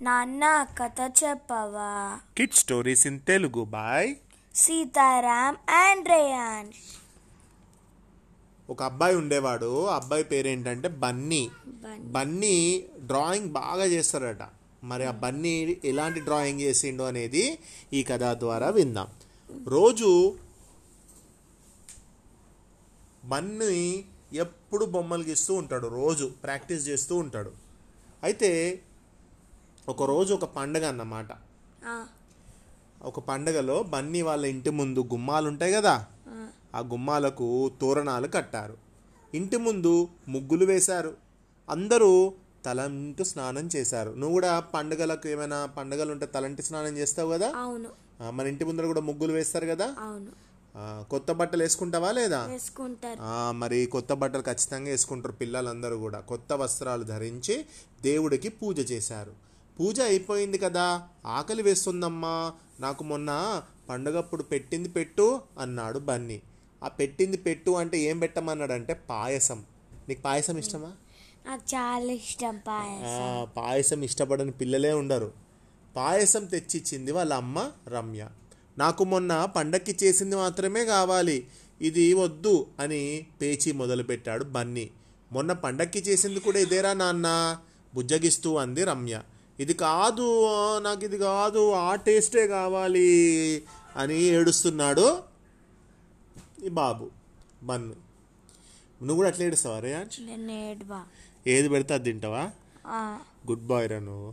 నాన్న కథ చెప్పవా kid stories in Telugu boy Sitaram and Reyan ఒక అబ్బాయి ఉండేవాడు ఆ అబ్బాయి పేరేంటంటే బన్నీ బన్నీ డ్రాయింగ్ బాగా చేస్తారట మరి ఆ బన్నీ ఎలాంటి డ్రాయింగ్ చేసిండు అనేది ఈ కథ ద్వారా విందాం రోజు బన్నీ ఎప్పుడు బొమ్మలు గీస్తూ ఉంటాడు రోజు ప్రాక్టీస్ చేస్తూ ఉంటాడు అయితే ఒక రోజు ఒక పండగ అన్నమాట ఒక పండగలో బన్నీ వాళ్ళ ఇంటి ముందు గుమ్మాలు ఉంటాయి కదా ఆ గుమ్మాలకు తోరణాలు కట్టారు ఇంటి ముందు ముగ్గులు వేశారు అందరూ తలంటు స్నానం చేశారు నువ్వు కూడా పండుగలకు ఏమైనా పండుగలు ఉంటే తలంటి స్నానం చేస్తావు కదా అవును ఆ, మన ఇంటి ముందర కూడా ముగ్గులు వేస్తారు కదా అవును ఆ, కొత్త బట్టలు వేసుకుంటావా లేదా వేసుకుంటారు ఆ, మరి కొత్త బట్టలు ఖచ్చితంగా వేసుకుంటారు పిల్లలందరూ కూడా కొత్త వస్త్రాలు ధరించి దేవుడికి పూజ చేశారు పూజ అయిపోయింది కదా ఆకలి వేస్తుందమ్మా నాకు మొన్న పండగప్పుడు పెట్టింది పెట్టు అన్నాడు బన్నీ ఆ పెట్టింది పెట్టు అంటే ఏం పెట్టమన్నాడంటే పాయసం నీకు పాయసం ఇష్టమా నాకు చాలా ఇష్టం పాయసం ఆ, పాయసం ఇష్టపడని పిల్లలే ఉండరు పాయసం తెచ్చిచ్చింది వాళ్ళ అమ్మ రమ్య నాకు మొన్న పండక్కి చేసింది మాత్రమే కావాలి ఇది వద్దు అని పేచి మొదలుపెట్టాడు బన్నీ మొన్న పండక్కి చేసింది కూడా ఇదేరా నాన్న బుజ్జగిస్తూ అంది రమ్య ఇది కాదు ఆ, నాకు ఇది కాదు ఆ టేస్టే కావాలి అని ఏడుస్తున్నాడు ఈ బాబు బన్ను నువ్వు కూడా అట్లా ఏడుస్తావా రేయాన్స్ నేను ఏడ్వా ఏది పెడితే అది తింటావా ఆ, గుడ్ బాయ్ రా నువ్వు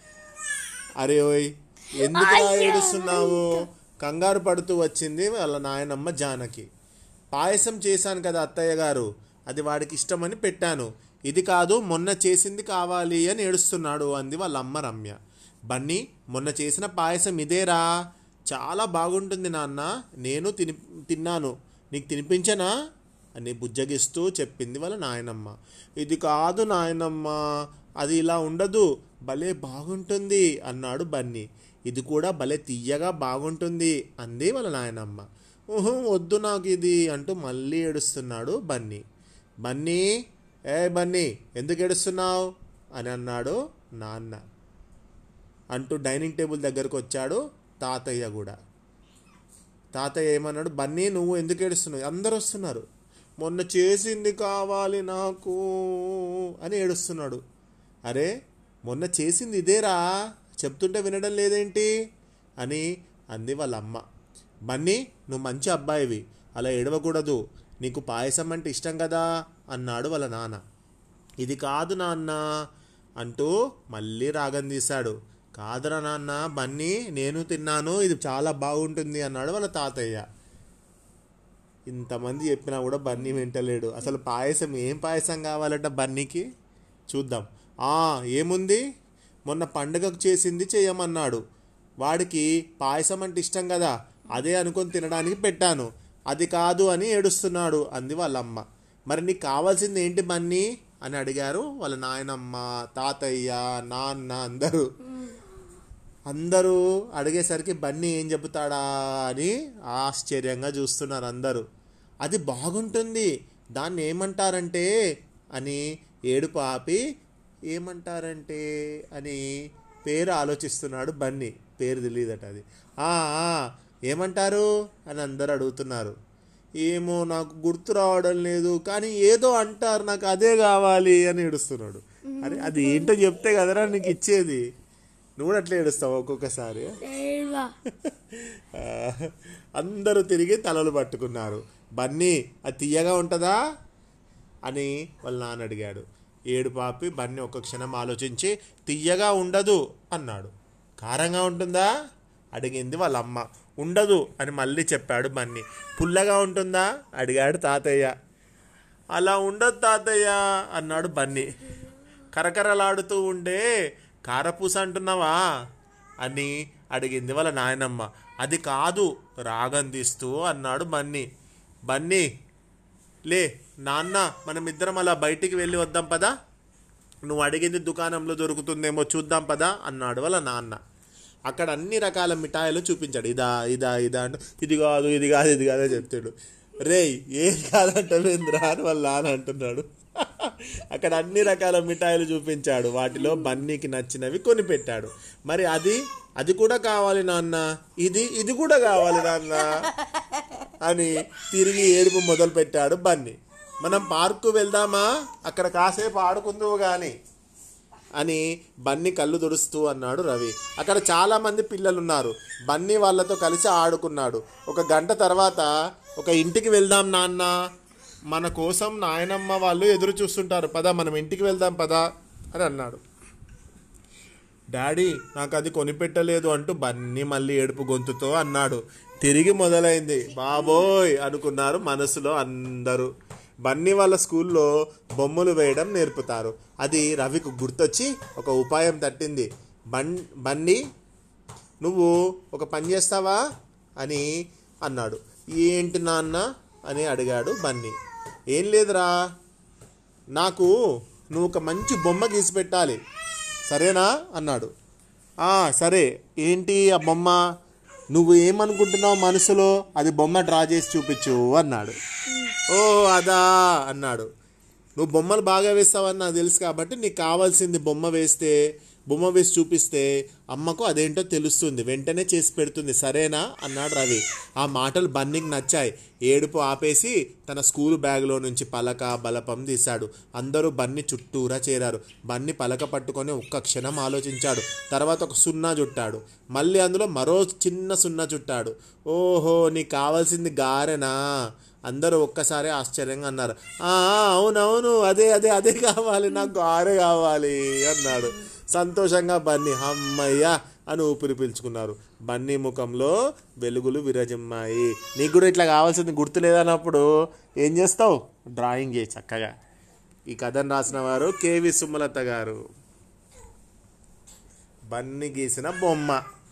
అరే ఓయ్ ఎందుకు ఏడుస్తున్నావు కంగారు పడుతూ వచ్చింది వాళ్ళ నాయనమ్మ జానకి పాయసం చేశాను కదా అత్తయ్య గారు అది వాడికి ఇష్టమని పెట్టాను ఇది కాదు మొన్న చేసింది కావాలి అని ఏడుస్తున్నాడు అంది వాళ్ళ అమ్మ రమ్య బన్నీ మొన్న చేసిన పాయసం ఇదేరా చాలా బాగుంటుంది నాన్న నేను తిని తిన్నాను నీకు తినిపించనా అని బుజ్జగిస్తూ చెప్పింది వాళ్ళ నాయనమ్మ ఇది కాదు నాయనమ్మ అది ఇలా ఉండదు భలే బాగుంటుంది అన్నాడు బన్నీ ఇది కూడా భలే తీయగా బాగుంటుంది అంది వాళ్ళ నాయనమ్మ ఊహు వద్దు నాకు ఇది అంటూ మళ్ళీ ఏడుస్తున్నాడు బన్నీ బన్నీ ఏ బన్నీ ఎందుకు ఏడుస్తున్నావు అని అన్నాడు నాన్న అంటూ డైనింగ్ టేబుల్ దగ్గరకు వచ్చాడు తాతయ్య కూడా తాతయ్య ఏమన్నాడు బన్నీ నువ్వు ఎందుకు ఏడుస్తున్నావు అందరు వస్తున్నారు మొన్న చేసింది కావాలి నాకు అని ఏడుస్తున్నాడు అరే మొన్న చేసింది ఇదేరా చెప్తుంటే వినడం లేదేంటి అని అంది వాళ్ళ అమ్మ బన్నీ నువ్వు మంచి అబ్బాయివి అలా ఏడవకూడదు నీకు పాయసం అంటే ఇష్టం కదా అన్నాడు వాళ్ళ నాన్న ఇది కాదు నాన్న అంటూ మళ్ళీ రాగం తీశాడు కాదురా నాన్న బన్నీ నేను తిన్నాను ఇది చాలా బాగుంటుంది అన్నాడు వాళ్ళ తాతయ్య ఇంతమంది చెప్పినా కూడా బన్నీ వింటలేడు అసలు పాయసం ఏం పాయసం కావాలట బన్నీకి చూద్దాం ఆ ఏముంది మొన్న పండగకు చేసింది చేయమన్నాడు వాడికి పాయసం అంటే ఇష్టం కదా అదే అనుకొని తినడానికి పెట్టాను అది కాదు అని ఏడుస్తున్నాడు అంది వాళ్ళ అమ్మ మరి నీకు కావాల్సింది ఏంటి బన్నీ అని అడిగారు వాళ్ళ నాయనమ్మ తాతయ్య నాన్న అందరూ అందరూ అడిగేసరికి బన్నీ ఏం చెబుతాడా అని ఆశ్చర్యంగా చూస్తున్నారు అందరూ అది బాగుంటుంది దాన్ని ఏమంటారంటే అని ఏడుపు ఆపి ఏమంటారంటే అని పేరు ఆలోచిస్తున్నాడు బన్నీ పేరు తెలియదట అది "ఆ, ఆ, ఏమంటారు అని అందరు అడుగుతున్నారు ఏమో నాకు గుర్తు రావడం లేదు కానీ ఏదో అంటారు నాకు అదే కావాలి అని ఏడుస్తున్నాడు అరే అది ఏంటో చెప్తే కదరా నీకు ఇచ్చేది నువ్వు కూడా అట్లా ఏడుస్తావు ఒక్కొక్కసారి ఏడ్వా ఆ, అందరూ తిరిగి తలలు పట్టుకున్నారు బన్నీ అది తీయగా ఉంటుందా అని వాళ్ళ నాన్న అడిగాడు ఏడు పాపి బన్నీ ఒక్క క్షణం ఆలోచించి తీయగా ఉండదు అన్నాడు కారంగా ఉంటుందా అడిగింది వాళ్ళ అమ్మ ఉండదు అని మళ్ళీ చెప్పాడు బన్నీ పుల్లగా ఉంటుందా అడిగాడు తాతయ్య అలా ఉండదు తాతయ్య అన్నాడు బన్నీ కరకరలాడుతూ ఉండే కారపూస అంటున్నావా అని అడిగింది వాళ్ళ నాయనమ్మ అది కాదు రాగం తీస్తూ అన్నాడు బన్నీ బన్నీ లే నాన్న మనం ఇద్దరం అలా బయటికి వెళ్ళి వద్దాం పదా నువ్వు అడిగింది దుకాణంలో దొరుకుతుందేమో చూద్దాం పదా అన్నాడు వాళ్ళ నాన్న అక్కడ అన్ని రకాల మిఠాయిలు చూపించాడు ఇదా ఇదా ఇదా అంటే ఇది కాదు ఇది కాదు ఇది కాదు అని చెప్తాడు రేయ్ ఏది కాదంటే అని వాళ్ళ నాన్న అంటున్నాడు అక్కడ అన్ని రకాల మిఠాయిలు చూపించాడు వాటిలో బన్నీకి నచ్చినవి కొనిపెట్టాడు మరి అది అది కూడా కావాలి నాన్న ఇది ఇది కూడా కావాలి నాన్న అని తిరిగి ఏడుపు మొదలు పెట్టాడు బన్నీ మనం పార్కు వెళ్దామా అక్కడ కాసేపు ఆడుకుందువు గాని అని బన్నీ కళ్ళు తుడుస్తూ అన్నాడు రవి అక్కడ చాలా మంది పిల్లలు ఉన్నారు బన్నీ వాళ్ళతో కలిసి ఆడుకున్నాడు ఒక గంట తర్వాత ఒక ఇంటికి వెళ్దాం నాన్న మన కోసం నాయనమ్మ వాళ్ళు ఎదురు చూస్తుంటారు పద మనం ఇంటికి వెళ్దాం పద అని అన్నాడు డాడీ నాకు అది కొనిపెట్టలేదు అంటూ బన్నీ మళ్ళీ ఏడుపు గొంతుతో అన్నాడు తిరిగి మొదలైంది బాబోయ్ అనుకున్నారు మనసులో అందరూ బన్నీ వాళ్ళ స్కూల్లో బొమ్మలు వేయడం నేర్పుతారు అది రవికి గుర్తొచ్చి ఒక ఉపాయం తట్టింది బన్ బన్నీ నువ్వు ఒక పని చేస్తావా అని అన్నాడు ఏంటి నాన్న అని అడిగాడు బన్నీ ఏం లేదురా నాకు నువ్వు ఒక మంచి బొమ్మ గీసి పెట్టాలి సరేనా అన్నాడు "ఆ, సరే ఏంటి ఆ బొమ్మ నువ్వు ఏమనుకుంటున్నావు మనసులో అది బొమ్మ డ్రా చేసి చూపించు అన్నాడు ఓ అదా అన్నాడు నువ్వు బొమ్మలు బాగా వేస్తావని నాకు తెలుసు కాబట్టి నీకు కావాల్సింది బొమ్మ వేస్తే బొమ్మ వేసి చూపిస్తే అమ్మకు అదేంటో తెలుస్తుంది వెంటనే చేసి పెడుతుంది సరేనా అన్నాడు రవి ఆ మాటలు బన్నీకి నచ్చాయి ఏడుపు ఆపేసి తన స్కూల్ బ్యాగ్లో నుంచి పలక బలపం తీశాడు అందరూ బన్ని చుట్టూరా చేరారు బన్ని పలక పట్టుకొని ఒక్క క్షణం ఆలోచించాడు తర్వాత ఒక సున్నా చుట్టాడు మళ్ళీ అందులో మరో చిన్న సున్నా చుట్టాడు ఓహో నీకు కావాల్సింది గారెనా అందరూ ఒక్కసారి ఆశ్చర్యంగా అన్నారు "ఆ, అవునవును అదే అదే అదే కావాలి నాకు గారె కావాలి అన్నాడు సంతోషంగా బన్నీ అమ్మయ్య అని ఊపిరి పీల్చుకున్నారు బన్నీ ముఖంలో వెలుగులు విరజిమ్మాయి నీకు కూడా ఇట్లా కావాల్సింది గుర్తులేదన్నప్పుడు ఏం చేస్తావు డ్రాయింగ్ చేయి చక్కగా ఈ కథను రాసిన వారు కేవి సుమలత గారు బన్నీ గీసిన బొమ్మ